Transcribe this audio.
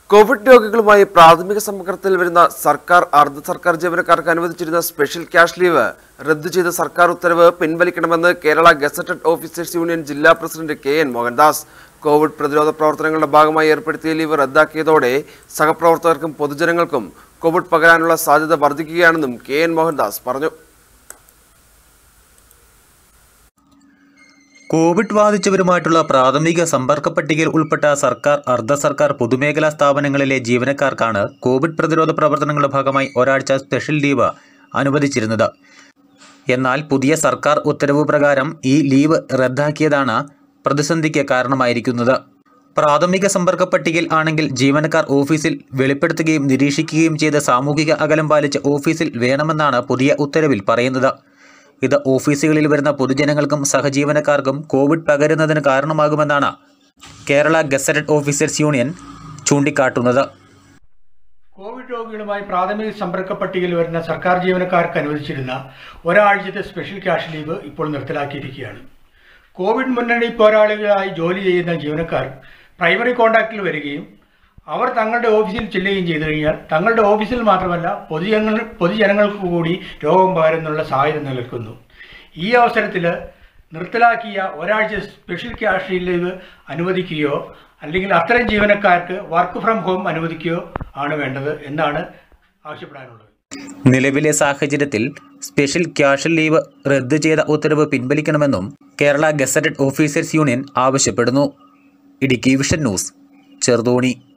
Covid രോഗികളുമായി പ്രാഥമിക സമ്പർക്കത്തിൽ വരുന്ന സർക്കാർ അർദ്ധ സർക്കാർ ജീവനക്കാർക്ക് അനുവദിച്ചിരുന്ന സ്പെഷ്യൽ ക്യാഷ് ലീവ് റദ്ദു ചെയ്ത സർക്കാർ ഉത്തരവ് പിൻവലിക്കണമെന്ന് കേരള ഗസറ്റഡ് ഓഫീസേഴ്സ് യൂണിയൻ ജില്ലാ president K N Mohandas Covid പ്രതിരോധ പ്രവർത്തനങ്ങളുടെ ഭാഗമായി ഏർപ്പെടുത്തിയ ലീവ് റദ്ദാക്കിയതോടെ സഹപ്രവർത്തകർക്കും പൊതുജനങ്ങൾക്കും കോവിഡ് പകരാനുള്ള സാധ്യത വർദ്ധിക്കുകയാണെന്നും കെ എൻ മോഹൻദാസ് പറഞ്ഞു കോവിഡ് ബാധിച്ചവരുമായിട്ടുള്ള പ്രാഥമിക സമ്പർക്ക പട്ടികയിൽ ഉൾപ്പെട്ട സർക്കാർ അർദ്ധ സർക്കാർ പൊതുമേഖലാ സ്ഥാപനങ്ങളിലെ ജീവനക്കാർക്കാണ് കോവിഡ് പ്രതിരോധ പ്രവർത്തനങ്ങളുടെ ഭാഗമായി ഒരാഴ്ച സ്പെഷ്യൽ ലീവ് അനുവദിച്ചിരുന്നത് എന്നാൽ പുതിയ സർക്കാർ ഉത്തരവ് പ്രകാരം ഈ ലീവ് റദ്ദാക്കിയതാണ് പ്രതിസന്ധിക്ക് കാരണമായിരിക്കുന്നത് പ്രാഥമിക സമ്പർക്ക പട്ടികയിൽ ആണെങ്കിൽ ജീവനക്കാർ ഓഫീസിൽ വെളിപ്പെടുത്തുകയും നിരീക്ഷിക്കുകയും ചെയ്ത സാമൂഹിക അകലം പാലിച്ച് ഓഫീസിൽ വേണമെന്നാണ് പുതിയ ഉത്തരവിൽ പറയുന്നത് ഇത് ഓഫീസുകളിൽ വരുന്ന പൊതുജനങ്ങൾക്കും സഹജീവനക്കാർക്കും കോവിഡ് പകരുന്നതിന് കാരണമാകുമെന്നാണ് കേരള ഗസറ്റഡ് ഓഫീസേഴ്സ് യൂണിയൻ ചൂണ്ടിക്കാട്ടുന്നത് കോവിഡ് രോഗികളുമായി പ്രാഥമിക സമ്പർക്ക പട്ടികയിൽ വരുന്ന സർക്കാർ ജീവനക്കാർക്ക് അനുവദിച്ചിരുന്ന ഒരാഴ്ചത്തെ സ്പെഷ്യൽ ക്യാഷ് ലീവ് ഇപ്പോൾ നിർത്തലാക്കിയിരിക്കുകയാണ് കോവിഡ് മുന്നണി പോരാളികളായി ജോലി ചെയ്യുന്ന ജീവനക്കാർ പ്രൈമറി കോൺടാക്റ്റിൽ വരികയും അവർ തങ്ങളുടെ ഓഫീസിൽ ചെല്ലുകയും ചെയ്തു കഴിഞ്ഞാൽ തങ്ങളുടെ ഓഫീസിൽ മാത്രമല്ല പൊതുജനങ്ങൾ പൊതുജനങ്ങൾക്ക് കൂടി രോഗം പകരുന്നുള്ള സാഹചര്യം നിലനിൽക്കുന്നു ഈ അവസരത്തിൽ നിർത്തലാക്കിയ ഒരാഴ്ച സ്പെഷ്യൽ ക്യാഷ് ലീവ് അനുവദിക്കുകയോ അല്ലെങ്കിൽ അത്തരം ജീവനക്കാർക്ക് വർക്ക് ഫ്രം ഹോം അനുവദിക്കുകയോ ആണ് വേണ്ടത് എന്നാണ് ആവശ്യപ്പെടാനുള്ളത് നിലവിലെ സാഹചര്യത്തിൽ സ്പെഷ്യൽ ക്യാഷ് ലീവ് റദ്ദ് ചെയ്ത ഉത്തരവ് പിൻവലിക്കണമെന്നും കേരള ഗസറ്റഡ് ഓഫീസേഴ്സ് യൂണിയൻ ആവശ്യപ്പെടുന്നു ഇടുക്കി വിഷൻ ന്യൂസ് ചെറുതോണി